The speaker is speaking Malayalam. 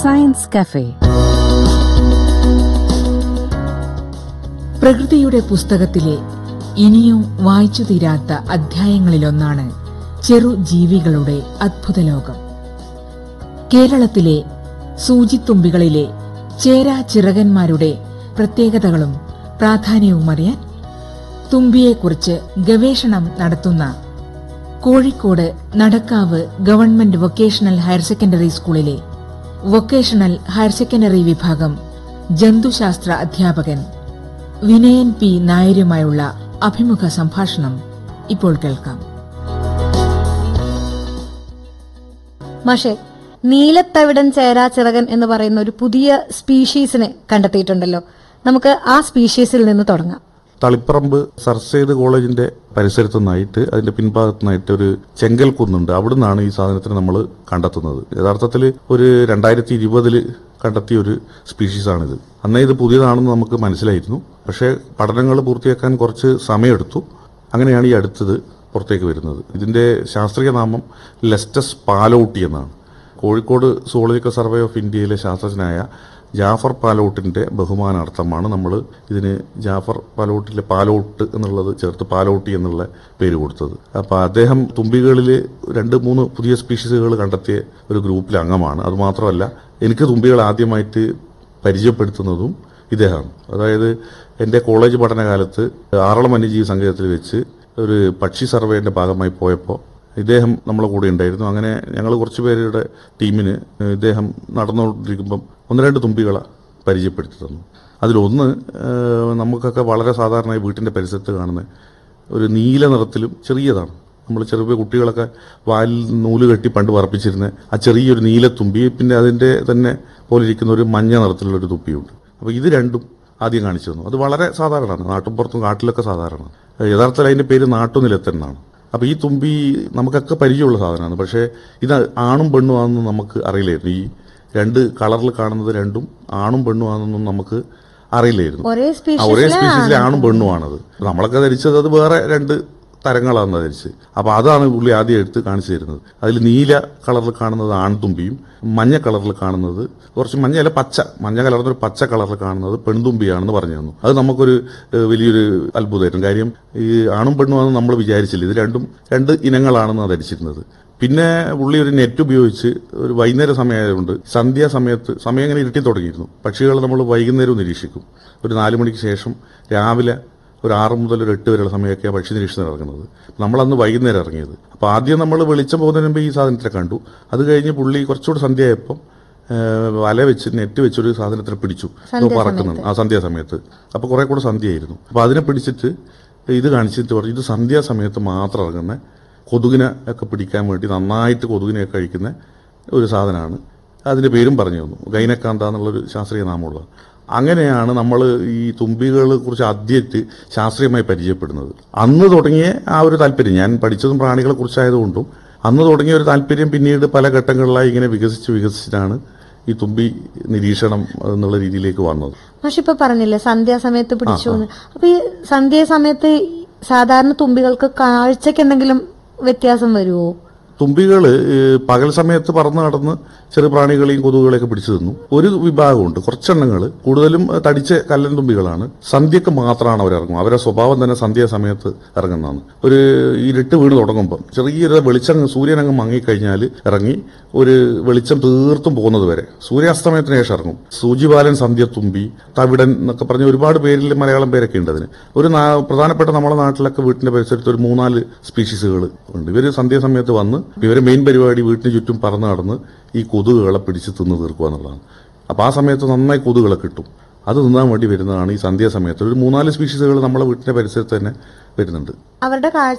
സയൻസ് കഫേ പ്രകൃതിയുടെ പുസ്തകത്തിലെ ഇനിയും വായിച്ചു തീരാത്ത അധ്യായങ്ങളിലൊന്നാണ് ചെറു ജീവികളുടെ അത്ഭുത ലോകം കേരളത്തിലെ സൂചിത്തുമ്പികളിലെ ചേരാ ചിറകന്മാരുടെ പ്രത്യേകതകളും പ്രാധാന്യവും അറിയാൻ തുമ്പിയെക്കുറിച്ച് ഗവേഷണം നടത്തുന്ന Kozhikode Nadakkavu government vocational higher secondary സ്കൂളിലെ വൊക്കേഷണൽ ഹയർ സെക്കൻഡറി വിഭാഗം ജന്തുശാസ്ത്ര അധ്യാപകൻ വിനയൻ പി നായരുമായുള്ള അഭിമുഖ സംഭാഷണം ഇപ്പോൾ കേൾക്കാം മാഷെ നീലത്തവിടൻ ചേരാചിറകൻ എന്ന് പറയുന്ന ഒരു പുതിയ സ്പീഷീസിനെ കണ്ടെത്തിയിട്ടുണ്ടല്ലോ നമുക്ക് ആ സ്പീഷീസിൽ നിന്ന് തുടങ്ങാം തളിപ്പറമ്പ് സർ സെയ്ദ് കോളേജിന്റെ പരിസരത്തു നിന്നായിട്ട് അതിന്റെ പിൻഭാഗത്തു നിന്നായിട്ട് ഒരു ചെങ്കൽ കുന്നുണ്ട് അവിടുന്നാണ് ഈ സാധനത്തിന് നമ്മൾ കണ്ടെത്തുന്നത് യഥാർത്ഥത്തിൽ ഒരു രണ്ടായിരത്തി ഇരുപതില് കണ്ടെത്തിയ ഒരു സ്പീഷീസാണിത് അന്നേ ഇത് പുതിയതാണെന്ന് നമുക്ക് മനസ്സിലായിരുന്നു പക്ഷേ പഠനങ്ങൾ പൂർത്തിയാക്കാൻ കുറച്ച് സമയമെടുത്തു അങ്ങനെയാണ് ഈ അടുത്തത് പുറത്തേക്ക് വരുന്നത് ഇതിന്റെ ശാസ്ത്രീയ നാമം ലെസ്റ്റസ് പാലോട്ടി എന്നാണ് കോഴിക്കോട് സുവോളജിക്കൽ സർവേ ഓഫ് ഇന്ത്യയിലെ ശാസ്ത്രജ്ഞനായ ജാഫർ പാലോട്ടിന്റെ ബഹുമാനാർത്ഥമാണ് നമ്മൾ ഇതിന് ജാഫർ പാലോട്ടിലെ പാലോട്ട് എന്നുള്ളത് ചേർത്ത് പാലോട്ടി എന്നുള്ള പേര് കൊടുത്തത് അപ്പൊ അദ്ദേഹം തുമ്പികളിൽ രണ്ട് മൂന്ന് പുതിയ സ്പീഷീസുകൾ കണ്ടെത്തിയ ഒരു ഗ്രൂപ്പിലെ അംഗമാണ് അതുമാത്രമല്ല എനിക്ക് തുമ്പികൾ ആദ്യമായിട്ട് പരിചയപ്പെടുത്തുന്നതും ഇദ്ദേഹമാണ് അതായത് എൻ്റെ കോളേജ് പഠനകാലത്ത് ആറളം വന്യജീവി സങ്കേതത്തിൽ വെച്ച് ഒരു പക്ഷി സർവേന്റെ ഭാഗമായി പോയപ്പോൾ ഇദ്ദേഹം നമ്മളെ കൂടെ ഉണ്ടായിരുന്നു അങ്ങനെ ഞങ്ങൾ കുറച്ച് പേരുടെ ടീമിന് ഇദ്ദേഹം നടന്നുകൊണ്ടിരിക്കുമ്പം ഒന്ന് രണ്ട് തുമ്പികളെ പരിചയപ്പെടുത്തി തന്നു അതിലൊന്ന് ഏഹ്, നമുക്കൊക്കെ വളരെ സാധാരണയായി വീട്ടിന്റെ പരിസരത്ത് കാണുന്ന ഒരു നീല നിറത്തിലും ചെറിയതാണ് നമ്മൾ ചെറിയ കുട്ടികളൊക്കെ വാലിൽ നൂല് കെട്ടി പണ്ട് വറപ്പിച്ചിരുന്ന ആ ചെറിയൊരു നീലത്തുമ്പി പിന്നെ അതിന്റെ തന്നെ പോലെ ഇരിക്കുന്ന ഒരു മഞ്ഞ നിറത്തിലുള്ള ഒരു തുപ്പിയുണ്ട് അപ്പോൾ ഇത് രണ്ടും ആദ്യം കാണിച്ചു തന്നു അത് വളരെ സാധാരണമാണ് നാട്ടുംപുറത്തും കാട്ടിലൊക്കെ സാധാരണ യഥാർത്ഥത്തിൽ അതിന്റെ പേര് നാട്ടുനിലത്തൻ എന്നാണ് അപ്പൊ ഈ തുമ്പി നമുക്കൊക്കെ പരിചയമുള്ള സാധനമാണ് പക്ഷേ ഇത് ആണും പെണ്ണും ആണെന്ന് നമുക്ക് അറിയില്ലായിരുന്നു ഈ രണ്ട് കളറിൽ കാണുന്നത് രണ്ടും ആണും പെണ്ണും ആണെന്നൊന്നും നമുക്ക് അറിയില്ലായിരുന്നു ഒരേ ആ, ഒരേ സ്പീഷീസിലെ സ്പീഷീസിലെ ആണും പെണ്ണുമാണത് നമ്മളൊക്കെ ധരിച്ചത് അത് വേറെ രണ്ട് തരങ്ങളാണ് ധരിച്ചത് അപ്പൊ അതാണ് പുള്ളി ആദ്യം എടുത്ത് കാണിച്ചു തരുന്നത് അതിൽ നീല കളറിൽ കാണുന്നത് ആൺതുമ്പിയും മഞ്ഞ കളറിൽ കാണുന്നത് കുറച്ച് മഞ്ഞ അല്ല പച്ച മഞ്ഞ കലർന്ന ഒരു പച്ച കളറിൽ കാണുന്നത് പെൺതുമ്പിയാണെന്ന് പറഞ്ഞു തന്നു അത് നമുക്കൊരു ഏഹ്, വലിയൊരു അത്ഭുതമായിരുന്നു കാര്യം ഈ ആണും പെണ്ണുമാണെന്ന് നമ്മൾ വിചാരിച്ചില്ല ഇത് രണ്ടും രണ്ട് ഇനങ്ങളാണെന്ന് ധരിച്ചിരുന്നത് പിന്നെ പുള്ളി ഒരു നെറ്റ് ഉപയോഗിച്ച് ഒരു വൈകുന്നേര സമയമായതുകൊണ്ട് സന്ധ്യാസമയത്ത് സമയം ഇങ്ങനെ ഇരുട്ടി തുടങ്ങിയിരുന്നു പക്ഷികൾ നമ്മൾ വൈകുന്നേരവും നിരീക്ഷിക്കും ഒരു നാല് മണിക്ക് ശേഷം രാവിലെ ഒരു ആറ് മുതൽ ഒരു എട്ട് വരെയുള്ള സമയമൊക്കെയാണ് പക്ഷി നിരീക്ഷണം ഇറങ്ങുന്നത് നമ്മളന്ന് വൈകുന്നേരം ഇറങ്ങിയത് അപ്പോൾ ആദ്യം നമ്മൾ വെളിച്ചം പോകുന്നതിന് മുമ്പ് ഈ സാധനത്തിനെ കണ്ടു അത് കഴിഞ്ഞ് പുള്ളി കുറച്ചുകൂടെ സന്ധ്യയായപ്പം ഏഹ്, വല വെച്ച് നെറ്റ് വെച്ചൊരു സാധനത്തിനെ പിടിച്ചു ഇത് പറക്കുന്നുണ്ട് ആ സന്ധ്യാസമയത്ത് അപ്പോൾ കുറെ കൂടെ സന്ധ്യയായിരുന്നു അപ്പോൾ അതിനെ പിടിച്ചിട്ട് ഇത് കാണിച്ചിട്ട് പറഞ്ഞു ഇത് സന്ധ്യാസമയത്ത് മാത്രം ഇറങ്ങുന്ന കൊതുകിനെ ഒക്കെ പിടിക്കാൻ വേണ്ടി നന്നായിട്ട് കൊതുകിനെയൊക്കെ കഴിക്കുന്ന ഒരു സാധനമാണ് അതിന്റെ പേരും പറഞ്ഞു തന്നു ഗൈനക്കാന്ത എന്നുള്ളൊരു ശാസ്ത്രീയ നാമമുള്ള അങ്ങനെയാണ് നമ്മൾ ഈ തുമ്പികളെ കുറിച്ച് ആദ്യമായിട്ട് ശാസ്ത്രീയമായി പരിചയപ്പെടുന്നത് അന്ന് തുടങ്ങിയ ആ ഒരു താല്പര്യം ഞാൻ പഠിച്ചതും പ്രാണികളെ കുറിച്ചായതുകൊണ്ടും അന്ന് തുടങ്ങിയ ഒരു താല്പര്യം പിന്നീട് പല ഘട്ടങ്ങളിലായി ഇങ്ങനെ വികസിച്ച് വികസിച്ചിട്ടാണ് ഈ തുമ്പി നിരീക്ഷണം എന്നുള്ള രീതിയിലേക്ക് വന്നത് മാഷ് ഇപ്പൊ പറഞ്ഞില്ലേ സന്ധ്യാസമയത്ത് പിടിച്ചു എന്ന് അപ്പൊ ഈ സന്ധ്യാസമയത്ത് സാധാരണ തുമ്പികൾക്ക് കാഴ്ചക്ക് എന്തെങ്കിലും വ്യത്യാസം വരുമോ തുമ്പികള് ഏഹ്, പകൽ സമയത്ത് പറന്ന് നടന്ന് ചെറു പ്രാണികളെയും കൊതുകുകളെയൊക്കെ പിടിച്ചു തിന്നു ഒരു വിഭാഗമുണ്ട് കുറച്ചെണ്ണങ്ങൾ കൂടുതലും ഏഹ്, തടിച്ച കല്ലൻ തുമ്പികളാണ് സന്ധ്യക്ക് മാത്രമാണ് അവർ ഇറങ്ങും അവരുടെ സ്വഭാവം തന്നെ സന്ധ്യ സമയത്ത് ഇറങ്ങുന്നതാണ് ഒരു ഇരുട്ട് വീണ് തുടങ്ങുമ്പോൾ ചെറിയൊരു വെളിച്ചം സൂര്യൻ അങ്ങ് മങ്ങിക്കഴിഞ്ഞാൽ ഇറങ്ങി ഒരു വെളിച്ചം തീർത്തും പോകുന്നത് വരെ സൂര്യാസ്തമയത്തിന് ശേഷം ഇറങ്ങും സൂചിബാലൻ സന്ധ്യത്തുമ്പി തവിടൻ എന്നൊക്കെ പറഞ്ഞ ഒരുപാട് പേരിൽ മലയാളം പേരൊക്കെ ഉണ്ട് അതിന് ഒരു നാ- പ്രധാനപ്പെട്ട നമ്മുടെ നാട്ടിലൊക്കെ വീട്ടിന്റെ പരിസരത്ത് ഒരു മൂന്നാല് സ്പീഷീസുകൾ ഉണ്ട് ഇവര് സന്ധ്യാസമയത്ത് വന്ന് ഇവരെ മെയിൻ പരിപാടി വീട്ടിന് ചുറ്റും പറന്ന് നടന്ന് ഈ കൊതുകുകളെ പിടിച്ച് തിന്ന് തീർക്കുക എന്നുള്ളതാണ് അപ്പൊ ആ സമയത്ത് നന്നായി കൊതുകുകളെ കിട്ടും അത് തിന്നാൻ വേണ്ടി വരുന്നതാണ് ഈ സന്ധ്യാസമയത്ത് ഒരു മൂന്നാല് സ്പീഷീസുകൾ നമ്മളെ വീട്ടിന്റെ പരിസരത്ത് തന്നെ വരുന്നുണ്ട് അവരുടെ കാഴ്ച